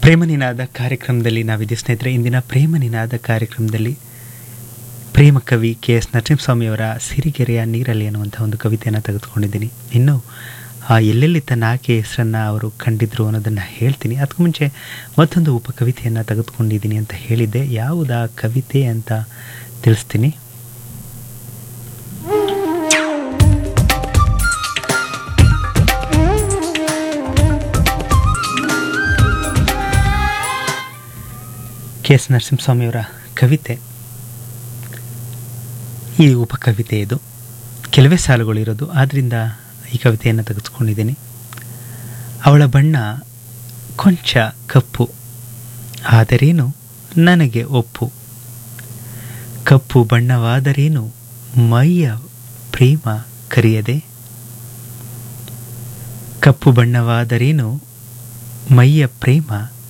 ಪ್ರೇಮ ನಿನಾದ ಕಾರ್ಯಕ್ರಮದಲ್ಲಿ ನಾವಿದೆ ಸ್ನೇಹಿತರೆ ಇಂದಿನ ಪ್ರೇಮ ನಿನಾದ ಕಾರ್ಯಕ್ರಮದಲ್ಲಿ ಪ್ರೇಮ ಕವಿ ಕೆ ಎಸ್ ನರಸಿಂಹಸ್ವಾಮಿಯವರ ಸಿರಿಗೆರೆಯ ನೀರಲ್ಲಿ ಅನ್ನುವಂಥ ಒಂದು ಕವಿತೆಯನ್ನು ತೆಗೆದುಕೊಂಡಿದ್ದೀನಿ ಇನ್ನು ಆ ಎಲ್ಲೆಲ್ಲಿ ತನ್ನ ಆಕೆ ಹೆಸರನ್ನು ಅವರು ಕಂಡಿದ್ರು ಅನ್ನೋದನ್ನು ಹೇಳ್ತೀನಿ ಅದಕ್ಕೂ ಮುಂಚೆ ಮತ್ತೊಂದು ಉಪಕವಿತೆಯನ್ನು ತೆಗೆದುಕೊಂಡಿದ್ದೀನಿ ಅಂತ ಹೇಳಿದ್ದೆ ಯಾವುದಾ ಕವಿತೆ ಅಂತ ತಿಳಿಸ್ತೀನಿ ಕೆ ಎಸ್ ನರಸಿಂಹಸ್ವಾಮಿಯವರ ಕವಿತೆ ಈ ಉಪಕವಿತೆ ಇದು ಕೆಲವೇ ಸಾಲುಗಳಿರೋದು ಆದ್ದರಿಂದ ಈ ಕವಿತೆಯನ್ನು ತೆಗೆದುಕೊಂಡಿದ್ದೀನಿ ಅವಳ ಬಣ್ಣ ಕೊಂಚ ಕಪ್ಪು ಆದರೇನು ನನಗೆ ಒಪ್ಪು ಕಪ್ಪು ಬಣ್ಣವಾದರೇನು ಮೈಯ ಪ್ರೇಮ ಕರಿಯದೆ ಕಪ್ಪು ಬಣ್ಣವಾದರೇನು ಮೈಯ ಪ್ರೇಮ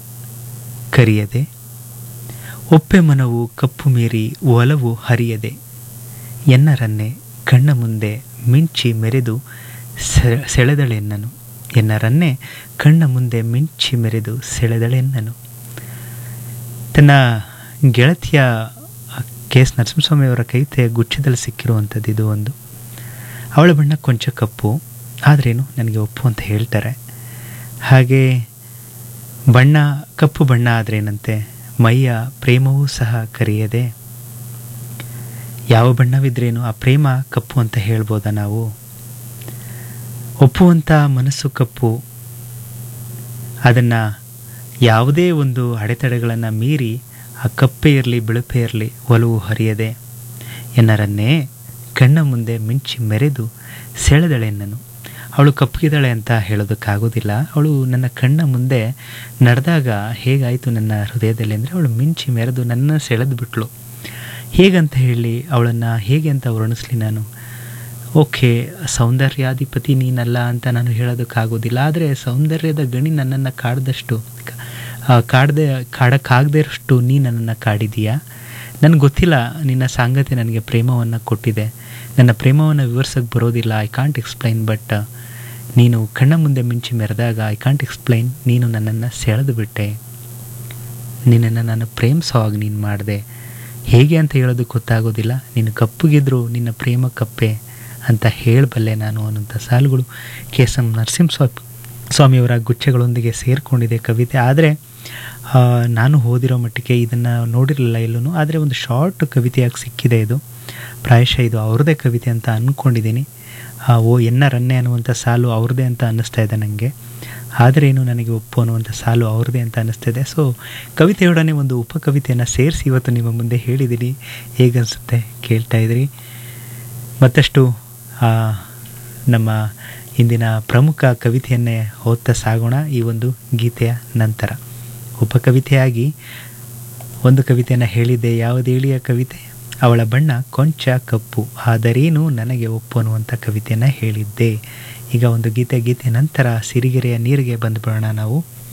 ಕರಿಯದೆ ಒಪ್ಪೆ ಮನವು ಕಪ್ಪು ಮೀರಿ ಒಲವು ಹರಿಯದೆ ಎನ್ನರನ್ನೇ ಕಣ್ಣ ಮುಂದೆ ಮಿಂಚಿ ಮೆರೆದು ಸೆ- ಸೆಳೆದಳೆನ್ನನು ಎನ್ನರನ್ನೇ ಕಣ್ಣ ಮುಂದೆ ಮಿಂಚಿ ಮೆರೆದು ಸೆಳೆದಳೆನ್ನನು ತನ್ನ ಗೆಳತಿಯ ಕೆ ಎಸ್ ನರಸಿಂಹಸ್ವಾಮಿಯವರ ಕವಿತೆ ಗುಚ್ಛದಲ್ಲಿ ಸಿಕ್ಕಿರುವಂಥದ್ದು ಇದು ಒಂದು ಅವಳ ಬಣ್ಣ ಕೊಂಚ ಕಪ್ಪು ಆದ್ರೇನು ನನಗೆ ಒಪ್ಪು ಅಂತ ಹೇಳ್ತಾರೆ ಹಾಗೆ ಬಣ್ಣ ಕಪ್ಪು ಬಣ್ಣ ಆದ್ರೇನಂತೆ ಮೈಯ ಪ್ರೇಮವೂ ಸಹ ಕರೆಯದೆ ಯಾವ ಬಣ್ಣವಿದ್ರೇನು ಆ ಪ್ರೇಮ ಕಪ್ಪು ಅಂತ ಹೇಳ್ಬೋದಾ ನಾವು ಒಪ್ಪುವಂಥ ಮನಸ್ಸು ಕಪ್ಪು ಅದನ್ನು ಯಾವುದೇ ಒಂದು ಅಡೆತಡೆಗಳನ್ನು ಮೀರಿ ಆ ಕಪ್ಪೆ ಇರಲಿ ಬಿಳುಪೆ ಇರಲಿ ಒಲವು ಹರಿಯದೆ ಎನ್ನರನ್ನೇ ಕಣ್ಣ ಮುಂದೆ ಮಿಂಚಿ ಮೆರೆದು ಸೆಳೆದಳೆನ್ನನು ಅವಳು ಕಪ್ಪಗಿದ್ದಾಳೆ ಅಂತ ಹೇಳೋದಕ್ಕಾಗೋದಿಲ್ಲ ಅವಳು ನನ್ನ ಕಣ್ಣ ಮುಂದೆ ನಡೆದಾಗ ಹೇಗಾಯಿತು ನನ್ನ ಹೃದಯದಲ್ಲಿ ಅಂದರೆ ಅವಳು ಮಿಂಚಿ ಮೆರೆದು ನನ್ನ ಸೆಳೆದು ಬಿಟ್ಳು ಹೇಗಂತ ಹೇಳಿ ಅವಳನ್ನು ಹೇಗೆ ಅಂತ ವರ್ಣಿಸ್ಲಿ ನಾನು ಓಕೆ ಸೌಂದರ್ಯಾಧಿಪತಿ ನೀನಲ್ಲ ಅಂತ ನಾನು ಹೇಳೋದಕ್ಕಾಗೋದಿಲ್ಲ ಆದರೆ ಸೌಂದರ್ಯದ ಗಣಿ ನನ್ನನ್ನು ಕಾಡ್ದಷ್ಟು ಆ, ಕಾಡದೆ ಕಾಡಕ್ಕಾಗದೇ ಇರೋಷ್ಟು ನೀ ನನ್ನನ್ನು ಕಾಡಿದೀಯಾ ನನಗೆ ಗೊತ್ತಿಲ್ಲ ನಿನ್ನ ಸಾಂಗತ್ಯ ನನಗೆ ಪ್ರೇಮವನ್ನು ಕೊಟ್ಟಿದೆ ನನ್ನ ಪ್ರೇಮವನ್ನು ವಿವರಿಸೋಕ್ಕೆ ಬರೋದಿಲ್ಲ ಐ ಕಾಂಟ್ ಎಕ್ಸ್ಪ್ಲೈನ್ ಬಟ್ ನೀನು ಕಣ್ಣ ಮುಂದೆ ಮಿಂಚಿ ಮೆರೆದಾಗ ಐ ಕಾಂಟ್ ಎಕ್ಸ್ಪ್ಲೈನ್ ನೀನು ನನ್ನನ್ನು ಸೆಳೆದು ಬಿಟ್ಟೆ ನಿನ್ನನ್ನು ನಾನು ಪ್ರೇಮಿಸೋವಾಗ ನೀನು ಮಾಡಿದೆ ಹೇಗೆ ಅಂತ ಹೇಳೋದಕ್ಕೆ ಗೊತ್ತಾಗೋದಿಲ್ಲ ನೀನು ಕಪ್ಪುಗಿದ್ರು ನಿನ್ನ ಪ್ರೇಮ ಕಪ್ಪೆ ಅಂತ ಹೇಳಬಲ್ಲೆ ನಾನು ಅನ್ನೋಂಥ ಸಾಲುಗಳು ಕೆ ಎಸ್ ಎಂ ನರಸಿಂಹಸ್ವಾಮಿ ಸ್ವಾಮಿಯವರ ಗುಚ್ಛಗಳೊಂದಿಗೆ ಸೇರಿಕೊಂಡಿದೆ ಕವಿತೆ ಆದರೆ ಆ, ನಾನು ಓದಿರೋ ಮಟ್ಟಿಗೆ ಇದನ್ನು ನೋಡಿರಲಿಲ್ಲ ಎಲ್ಲೂ ಆದರೆ ಒಂದು ಶಾರ್ಟ್ ಕವಿತೆಯಾಗಿ ಸಿಕ್ಕಿದೆ ಇದು ಪ್ರಾಯಶಃ ಇದು ಅವ್ರದ್ದೇ ಕವಿತೆ ಅಂತ ಅಂದ್ಕೊಂಡಿದ್ದೀನಿ ಆ, ಓ ಎನ್ನ ರನ್ನೆ ಅನ್ನುವಂಥ ಸಾಲು ಅವ್ರದ್ದೇ ಅಂತ ಅನ್ನಿಸ್ತಾ ಇದೆ ನನಗೆ ಆದರೇನು ನನಗೆ ಒಪ್ಪು ಅನ್ನುವಂಥ ಸಾಲು ಅವ್ರದ್ದೇ ಅಂತ ಅನ್ನಿಸ್ತಾ ಇದೆ ಸೊ ಕವಿತೆಯೊಡನೆ ಒಂದು ಉಪಕವಿತೆಯನ್ನು ಸೇರಿಸಿ ಇವತ್ತು ನಿಮ್ಮ ಮುಂದೆ ಹೇಳಿದ್ದೀನಿ ಹೇಗನ್ಸುತ್ತೆ ಕೇಳ್ತಾ ಇದ್ರಿ ಮತ್ತಷ್ಟು ಆ, ನಮ್ಮ ಇಂದಿನ ಪ್ರಮುಖ ಕವಿತೆಯನ್ನೇ ಓದ್ತಾ ಸಾಗೋಣ ಈ ಒಂದು ಗೀತೆಯ ನಂತರ ಉಪಕವಿತೆಯಾಗಿ ಒಂದು ಕವಿತೆಯನ್ನು ಹೇಳಿದ್ದೆ ಯಾವುದೇಳಿಯ ಕವಿತೆ ಅವಳ ಬಣ್ಣ ಕೊಂಚ ಕಪ್ಪು ಆದರೇನು ನನಗೆ ಒಪ್ಪು ಅನ್ನುವಂಥ ಕವಿತೆಯನ್ನು ಹೇಳಿದ್ದೆ ಈಗ ಒಂದು ಗೀತೆ ಗೀತೆ ನಂತರ ಸಿರಿಗೆರೆಯ ನೀರಿಗೆ ಬಂದುಬಿಡೋಣ ನಾವು